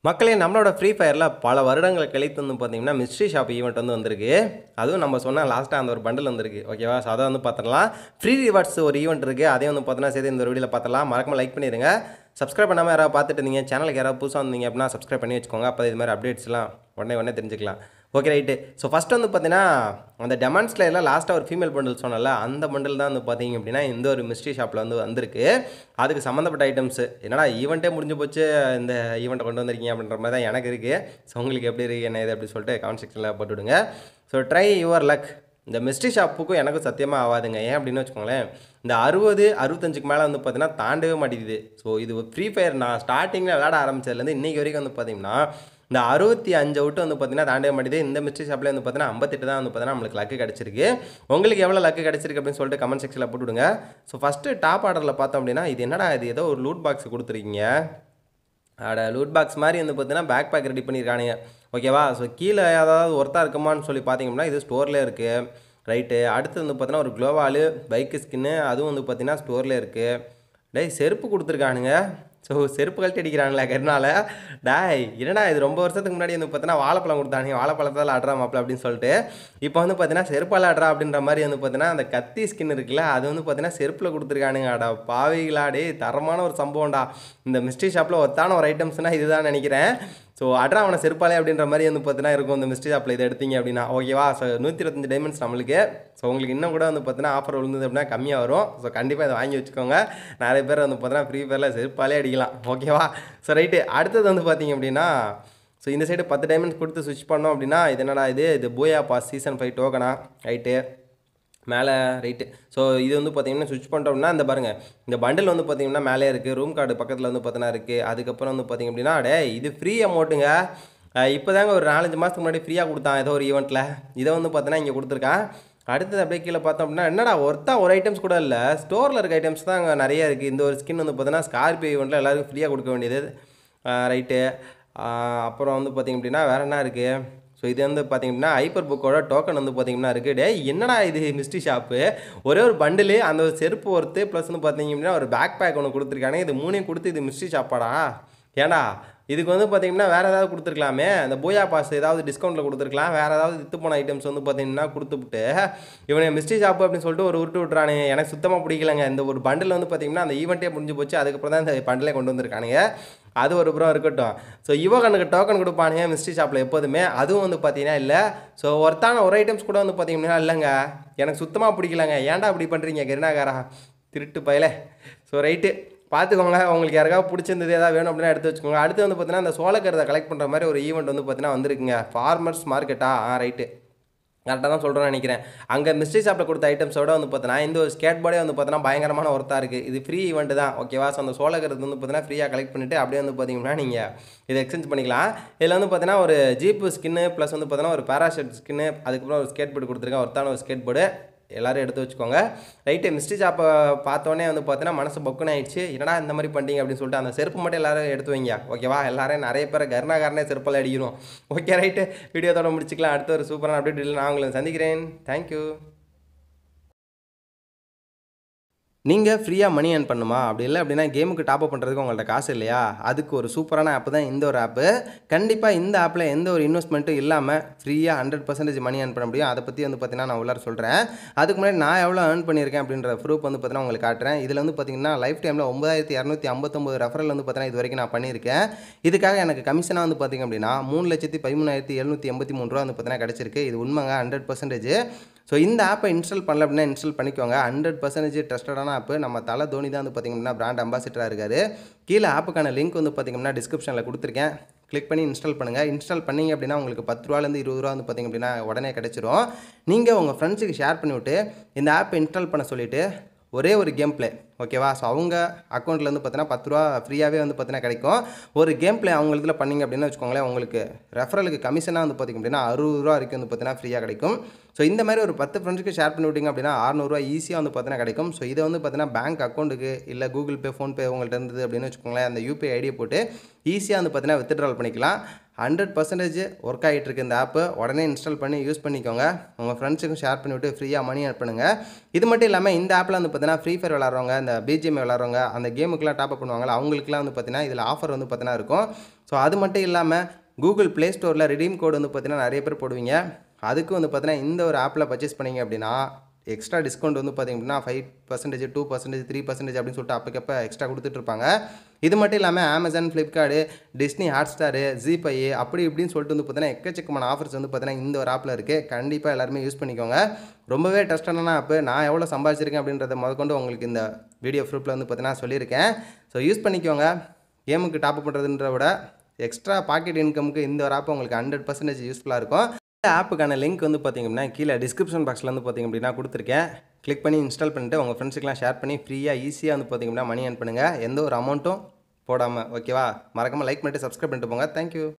மக்களே நம்மளோட ஃப்ரீ ஃபயரில் பல வருடங்கள் கழித்து வந்து பார்த்தீங்கன்னா மிஸ்ட்ரி ஷாப் ஈவெண்ட் வந்து வந்திருக்கு அதுவும் நம்ம சொன்ன லாஸ்ட்டாக அந்த ஒரு பண்டில் வந்திருக்கு ஓகேவா ஸோ அதை வந்து பார்த்துடலாம் ஃப்ரீ ரிவார்ட்ஸ் ஒரு ஈவெண்ட் இருக்குது அதையும் வந்து பார்த்தீங்கன்னா சேர்த்து இந்த வீடியோவில் பார்த்துலாம் மறக்காம லைக் பண்ணிடுங்க சப்ஸ்கிரைப் பண்ணாமல் யாராவது பார்த்துட்டு இருந்தீங்க சேனலுக்கு யாராவது புதுசாக வந்தீங்க அப்படின்னா சப்ஸ்கிரைப் பண்ணி வச்சுக்கோங்க அப்போ இது மாதிரி அப்டேட்ஸ்லாம் உடனே உடனே தெரிஞ்சுக்கலாம் ஓகே ரைட்டு ஸோ ஃபஸ்ட் வந்து பார்த்தீங்கன்னா அந்த டெமான்ஸ்ல எல்லாம் லாஸ்ட்டாக ஒரு ஃபீமேல் பண்டில் சொன்னல அந்த பண்டில் தான் வந்து பார்த்தீங்க அப்படின்னா இந்த ஒரு மிஸ்ட்ரி ஷாப்பில் வந்து வந்திருக்கு அதுக்கு சம்மந்தப்பட்ட ஐட்டம்ஸ் என்னடா ஈவெண்ட்டே முடிஞ்சு போச்சு இந்த ஈவெண்ட்டை கொண்டு வந்திருக்கீங்க அப்படின்ற மாதிரி தான் எனக்கு இருக்குது ஸோ உங்களுக்கு எப்படி இருக்குது என்ன இது அப்படி சொல்லிட்டு கமெண்ட் செக்ஷனில் போட்டுவிடுங்க ஸோ ட்ரை யுவர் லக் இந்த மிஸ்ட்ரி ஷாப்புக்கும் எனக்கும் சத்தியமாக ஆகாதுங்க ஏன் அப்படின்னு வச்சுக்கோங்களேன் இந்த அறுபது அறுபத்தஞ்சுக்கு மேலே வந்து பார்த்தீங்கன்னா தாண்டவே மாட்டேங்குது ஸோ இது ஃப்ரீ ஃபயர் நான் ஸ்டார்டிங்கில் விளாட ஆரம்பிச்சதுலேருந்து இன்றைக்கி வரைக்கும் வந்து பார்த்தீங்கன்னா இந்த அறுபத்தி அஞ்சை விட்டு வந்து பார்த்தீங்கன்னா தாண்டவே மாட்டேது இந்த மிஸ்ட்ரி ஷாப்பில் வந்து பார்த்தீங்கன்னா ஐம்பத்தெட்டு தான் வந்து பார்த்தீங்கன்னா நம்மளுக்கு லக்கு கிடச்சிருக்கு உங்களுக்கு எவ்வளோ லக்கு கிடச்சிருக்கு அப்படின்னு சொல்லிட்டு கமெண்ட் செக்ஷனில் போட்டுவிடுங்க ஸோ ஃபஸ்ட்டு டாப் ஆர்டரில் பார்த்தோம் அப்படின்னா இது என்னடா இது ஏதோ ஒரு லூட் பாக்ஸ் கொடுத்துருக்கீங்க அட லூட் பாக்ஸ் மாதிரி வந்து பார்த்தீங்கன்னா பேக் பேக் ரெடி பண்ணியிருக்கானுங்க ஓகேவா ஸோ கீழே ஏதாவது ஒர்த்தாக இருக்குமான்னு சொல்லி பார்த்தீங்கன்னா இது ஸ்டோரில் இருக்குது ரைட்டு அடுத்து வந்து பார்த்தீங்கன்னா ஒரு க்ளோவாலு பைக்கு ஸ்கின்னு அதுவும் வந்து பார்த்தீங்கன்னா ஸ்டோரில் இருக்குது டேய் செருப்பு கொடுத்துருக்கானுங்க ஸோ செருப்பு கழட்டி அடிக்கிறாங்களே கருனால டாய் என்னடா இது ரொம்ப வருஷத்துக்கு முன்னாடி வந்து பார்த்தீங்கன்னா வாழைப்பழம் கொடுத்தாங்க வாழைப்பழத்தால் ஆடுறா மாப்பிள அப்படின்னு சொல்லிட்டு இப்போ வந்து பார்த்தீங்கன்னா செருப்பால் ஆடுறா அப்படின்ற மாதிரி வந்து பார்த்தீங்கன்னா அந்த கத்தி ஸ்கின் இருக்குல்ல அது வந்து பார்த்தீங்கன்னா செருப்பில் கொடுத்துருக்கானுங்க அடா பாவிகளா டே தரமான ஒரு சம்பவம்டா இந்த மிஸ்ட்ரி ஷாப்பில் ஒத்தான ஒரு ஐட்டம்ஸ்னால் இதுதான் நினைக்கிறேன் ஸோ அட்ரா அவனை செருப்பாலே அப்படின்ற மாதிரி வந்து பார்த்தீங்கன்னா இருக்கும் இந்த மிஸ்ட்ரி ஷாப்பில் இதை எடுத்தீங்க அப்படின்னா ஓகேவா ஸோ நூற்றி இருபத்தஞ்சு டைமண்ட்ஸ் நம்மளுக்கு ஸோ உங்களுக்கு இன்னும் கூட வந்து பார்த்தீங்கன்னா ஆஃபர் விழுந்தது அப்படின்னா கம்மியாக வரும் ஸோ கண்டிப்பாக இதை வாங்கி வச்சுக்கோங்க நிறைய பேர் வந்து பார்த்தீங்கன்னா ஃப்ரீ ஃபயரில் செருப்பாலே அடிக்கலாம் ஓகேவா ஸோ ரைட்டு அடுத்தது வந்து பார்த்தீங்க அப்படின்னா ஸோ இந்த சைடு பத்து டைமண்ட்ஸ் கொடுத்து ஸ்விட்ச் பண்ணோம் அப்படின்னா இது என்னடா இது இது போயா பாஸ் சீசன் ஃபைவ் டோக்கனா ரைட்டு மேலே ரைட்டு ஸோ இது வந்து பார்த்தீங்கன்னா சுவிட்ச் பண்ணிட்டோம்னா இந்த பாருங்கள் இந்த பண்டில் வந்து பார்த்தீங்கன்னா மேலே இருக்குது ரூம் கார்டு பக்கத்தில் வந்து பார்த்தீங்கன்னா இருக்குது அதுக்கப்புறம் வந்து பார்த்தீங்க அப்படின்னா டே இது ஃப்ரீ அமௌண்ட்டுங்க இப்போ தாங்க ஒரு நாலஞ்சு மாதத்துக்கு முன்னாடி ஃப்ரீயாக கொடுத்தான் ஏதோ ஒரு ஈவெண்ட்டில் இதை வந்து பார்த்தீங்கன்னா இங்கே கொடுத்துருக்கான் அடுத்தது அப்படியே கீழே பார்த்தோம் அப்படின்னா என்னடா ஒருத்தா ஒரு ஐட்டம்ஸ் கூட இல்லை ஸ்டோரில் இருக்க ஐட்டம்ஸ் தான் அங்கே நிறைய இருக்குது இந்த ஒரு ஸ்கின் வந்து பார்த்தீங்கன்னா ஸ்கார்பியோ ஈவெண்ட்டில் எல்லாருக்கும் ஃப்ரீயாக கொடுக்க வேண்டியது ரைட்டு அப்புறம் வந்து பார்த்திங்க அப்படின்னா வேறு என்ன இருக்குது ஸோ இது வந்து பார்த்திங்க அப்படின்னா ஹைப்பர் புக்கோட டோக்கன் வந்து பார்த்திங்கன்னா இருக்குது டே என்னடா இது மிஸ்ட்ரி ஷாப்பு ஒரே ஒரு பண்டிலு அந்த ஒரு செருப்பு ஒருத்து ப்ளஸ் வந்து பார்த்திங்க அப்படின்னா ஒரு பேக் பேக் ஒன்று கொடுத்துருக்காங்க இது மூணையும் கொடுத்து இது மிஸ்ட்ரி ஷாப்பாடா ஏண்டா இதுக்கு வந்து பார்த்தீங்கன்னா வேறு ஏதாவது கொடுத்துருக்கலாமே அந்த பூயா பாஸ் ஏதாவது டிஸ்கவுண்ட்டில் கொடுத்துருக்கலாம் வேறு ஏதாவது வித்து போன ஐட்டம்ஸ் வந்து பார்த்தீங்கன்னா கொடுத்துவிட்டு இவனை மிஸ்ட்ரி ஷாப்பு அப்படின்னு சொல்லிட்டு ஒரு உருட்டு விட்றானே எனக்கு சுத்தமாக பிடிக்கலங்க இந்த ஒரு பண்டில் வந்து பார்த்தீங்கன்னா அந்த ஈவெண்ட்டே முடிஞ்சு போச்சு அதுக்கப்புறம் தான் இந்த பண்டிலே கொண்டு வந்திருக்கானுங்க அது ஒரு புறம் இருக்கட்டும் ஸோ யுவகனுக்கு டோக்கன் கொடுப்பானுங்க மிஸ்ட்ரி ஷாப்பில் எப்போதுமே அதுவும் வந்து பார்த்தீங்கன்னா இல்லை ஸோ ஒருத்தான ஒரு ஐட்டம்ஸ் கூட வந்து பார்த்தீங்கன்னா இல்லைங்க எனக்கு சுத்தமாக பிடிக்கலங்க ஏன்டா இப்படி பண்ணுறீங்க கருணாகாரா திருட்டு பயலே ஸோ ரைட்டு பார்த்துக்கோங்களேன் உங்களுக்கு யாருக்காவது பிடிச்சிருந்தது ஏதாவது வேணும் அப்படின்னா எடுத்து வச்சுக்கோங்க அடுத்து வந்து பார்த்தீங்கன்னா அந்த சோளக்கருதை கலெக்ட் பண்ணுற மாதிரி ஒரு ஈவெண்ட் வந்து பார்த்தீங்கன்னா வந்திருக்குங்க ஃபார்மர்ஸ் மார்க்கெட்டா ஆ ரைட்டு கரெக்டாக தான் சொல்கிறேன்னு நினைக்கிறேன் அங்கே மிஸ்ட்ரி ஷாப்பில் கொடுத்த ஐட்டம்ஸோட வந்து பார்த்தீங்கன்னா இந்த ஒரு ஸ்கேட் போர்டே வந்து பார்த்தீங்கன்னா பயங்கரமான ஒர்த்தாக இருக்குது இது ஃப்ரீ ஈவெண்ட் தான் ஓகேவா ஸோ அந்த சோளக்கருது வந்து பார்த்தீங்கன்னா ஃப்ரீயாக கலெக்ட் பண்ணிவிட்டு அப்படியே வந்து பார்த்தீங்கன்னா நீங்கள் இதை எக்ஸ்சேஞ்ச் பண்ணிக்கலாம் இதில் வந்து பார்த்தீங்கன்னா ஒரு ஜீப்பு ஸ்கின்னு ப்ளஸ் வந்து பார்த்தீங்கன்னா ஒரு பேராஷூட் ஸ்கின்னு அதுக்கப்புறம் ஒரு ஸ்கேட் போர்டு கொடுத்துருக்கேன் ஒருத்தான ஒரு ஸ்கேட் போர்டு எல்லோரும் எடுத்து வச்சுக்கோங்க ரைட்டு மிஸ்ட்ரி ஷாப்பை பார்த்தோன்னே வந்து பார்த்தீங்கன்னா மனசு பொக்குன்னு ஆயிடுச்சு என்னடா இந்த மாதிரி பண்ணிட்டீங்க அப்படின்னு சொல்லிட்டு அந்த செருப்பு மட்டும் எல்லாரும் எடுத்து வைங்க ஓகேவா எல்லாரும் நிறைய பேர் கருணாகாரனே செருப்பில் அடிக்கிறோம் ஓகே ரைட்டு வீடியோத்தோட முடிச்சுக்கலாம் அடுத்த ஒரு சூப்பரான அப்டேட் இல்லை நான் உங்களை சந்திக்கிறேன் தேங்க்யூ நீங்கள் ஃப்ரீயாக மணி ஏர்ன் பண்ணுமா அப்படி இல்லை அப்படின்னா கேமுக்கு டாப் அப் பண்ணுறதுக்கு உங்கள்ட்ட காசு இல்லையா அதுக்கு ஒரு சூப்பரான ஆப் தான் இந்த ஒரு ஆப்பு கண்டிப்பாக இந்த ஆப்பில் எந்த ஒரு இன்வெஸ்ட்மெண்ட்டும் இல்லாமல் ஃப்ரீயாக ஹண்ட்ரட் பர்சன்டேஜ் மணி ஏர்ன் பண்ண முடியும் அதை பற்றி வந்து பார்த்தீங்கன்னா நான் உள்ளார சொல்கிறேன் அதுக்கு முன்னாடி நான் எவ்வளோ ஏர்ன் பண்ணியிருக்கேன் அப்படின்ற ப்ரூஃப் வந்து பார்த்தீங்கன்னா உங்களுக்கு காட்டுறேன் இதில் வந்து பார்த்தீங்கன்னா லைஃப் டைமில் ஒன்பதாயிரத்தி இரநூத்தி ஐம்பத்தொம்பது ரெஃபரல் வந்து பார்த்தீங்கன்னா இது வரைக்கும் நான் பண்ணியிருக்கேன் இதுக்காக எனக்கு கமிஷனாக வந்து பார்த்திங்க அப்படின்னா மூணு லட்சத்தி பதிமூணாயிரத்தி எழுநூற்றி எண்பத்தி மூணு ரூபா வந்து பார்த்தீங்கன்னா கிடச்சிருக்கு இது உண்மைங்க ஹண்ட்ரட் பர்சன்டேஜ் ஸோ இந்த ஆப்பை இன்ஸ்டால் பண்ணல அப்படின்னா இன்ஸ்டால் பண்ணிக்கோங்க ஹண்ட்ரட் பர்சன்டேஜ் ட்ரஸ்டடான ஆப்பு நம்ம தலை தோனி தான் வந்து பார்த்திங்கன்னா பிராண்ட் அம்பாசிடராக இருக்காரு கீழே ஆப்புக்கான லிங்க் வந்து பார்த்திங்கன்னா டிஸ்கிரிப்ஷனில் கொடுத்துருக்கேன் கிளிக் பண்ணி இன்ஸ்டால் பண்ணுங்கள் இன்ஸ்டால் பண்ணிங்க அப்படின்னா உங்களுக்கு பத்து ரூபாலேருந்து இருபது ரூபா வந்து பார்த்திங்க அப்படின்னா உடனே கிடச்சிரும் நீங்கள் உங்கள் ஃப்ரெண்ட்ஸுக்கு ஷேர் பண்ணிவிட்டு இந்த ஆப்பை இன்ஸ்டால் பண்ண சொல்லிவிட்டு ஒரே ஒரு கேம் ப்ளே ஓகேவா ஸோ அவங்க அக்கௌண்ட்டில் வந்து பார்த்தீங்கன்னா பத்து ரூபா ஃப்ரீயாகவே வந்து பார்த்தீங்கன்னா கிடைக்கும் ஒரு கேம் ப்ளே அவங்க இதில் பண்ணிங்க அப்படின்னு வச்சுக்கோங்களேன் உங்களுக்கு ரெஃபரலுக்கு கமிஷனாக வந்து பார்த்திங்க அப்படின்னா அறுபது ரூபா வரைக்கும் வந்து பார்த்தீங்கன்னா ஃப்ரீயாக கிடைக்கும் ஸோ இந்த மாதிரி ஒரு பத்து ஃப்ரெண்ட்ஸுக்கு ஷேர் பண்ணி விட்டிங்க அப்படின்னா அறநூறுவா ஈஸியாக வந்து பார்த்தீங்கன்னா கிடைக்கும் ஸோ இதை வந்து பார்த்தீங்கன்னா பேங்க் அக்கௌண்ட்டுக்கு இல்லை கூகுள் பே ஃபோன்பே உங்கள்கிட்ட இருந்தது அப்படின்னு வச்சுக்கோங்களேன் அந்த யூபிஐ ஐடியை போட்டு ஈஸியாக வந்து பார்த்தீங்கன்னா வித்ட்ரால் பண்ணிக்கலாம் ஹண்ட்ரட் பர்சன்டேஜ் ஒர்க் ஆகிட்டு இருக்கு இந்த ஆப்பு உடனே இன்ஸ்டால் பண்ணி யூஸ் பண்ணிக்கோங்க உங்கள் ஃப்ரெண்ட்ஸுக்கும் ஷேர் பண்ணிவிட்டு ஃப்ரீயாக மணி ஆட் பண்ணுங்கள் இது மட்டும் இல்லாமல் இந்த ஆப்பில் வந்து பார்த்தீங்கன்னா ஃப்ரீ ஃபயர் விளாட்றவங்க இந்த பிஜிஎம் விளாட்றவங்க அந்த கேமுக்குலாம் டாப் அப் பண்ணுவாங்கல்ல அவங்களுக்குலாம் வந்து பார்த்தீங்கன்னா இதில் ஆஃபர் வந்து பார்த்தீங்கன்னா இருக்கும் ஸோ அது மட்டும் இல்லாமல் கூகுள் ப்ளே ஸ்டோரில் ரிடீம் கோடு வந்து பார்த்தீங்கன்னா நிறைய பேர் போடுவீங்க அதுக்கு வந்து பார்த்தீங்கன்னா இந்த ஒரு ஆப்பில் பர்ச்சேஸ் பண்ணீங்க அப்படின்னா எக்ஸ்ட்ரா டிஸ்கவுண்ட் வந்து பார்த்திங்க அப்படின்னா five percentage two percentage three percentage அப்படின்னு சொல்லிட்டு அப்பக்கப்போ எக்ஸ்ட்ரா கொடுத்துட்ருப்பாங்க இது மட்டும் இல்லாமல் Amazon Flipkart Disney Hotstar GPay அப்படி இப்படின்னு சொல்லிட்டு வந்து பார்த்தீங்கன்னா எக்கச்சக்கமான ஆஃபர்ஸ் வந்து பார்த்தீங்கன்னா இந்த ஒரு ஆப்பில் இருக்குது கண்டிப்பாக எல்லாருமே யூஸ் பண்ணிக்கோங்க ரொம்பவே டஸ்டான ஆப்பு நான் எவ்வளோ சம்பாதிச்சிருக்கேன் அப்படின்றத முதற்கொண்டு உங்களுக்கு இந்த வீடியோ ப்ரூஃபில் வந்து பார்த்தீங்கன்னா சொல்லியிருக்கேன் ஸோ யூஸ் பண்ணிக்கோங்க கேமுக்கு டாப் பண்ணுறதுன்ற விட எக்ஸ்ட்ரா பாக்கெட் இன்கமுக்கு இந்த ஒரு ஆப் உங்களுக்கு ஹண்ட்ரட் பர்சன்டேஜ் யூஸ்ஃபுல்லாக இருக்கும் இந்த ஆப்புக்கான லிங்க் வந்து பார்த்திங்க அப்படின்னா கீழே டிஸ்கிரிப்ஷன் பாக்ஸில் வந்து பார்த்திங்க அப்படின்னா கொடுத்துருக்கேன் கிளிக் பண்ணி இன்ஸ்டால் பண்ணிட்டு உங்கள் ஃப்ரெண்ட்ஸுக்கெலாம் ஷேர் பண்ணி ஃப்ரீயாக ஈஸியாக வந்து பார்த்திங்க அப்படின்னா மணி ஏர்ன் பண்ணுங்கள் எந்த ஒரு அமௌண்ட்டும் போடாமல் ஓகேவா மறக்காமல் லைக் பண்ணிட்டு சப்ஸ்கிரைப் பண்ணிட்டு போங்க தேங்க்யூ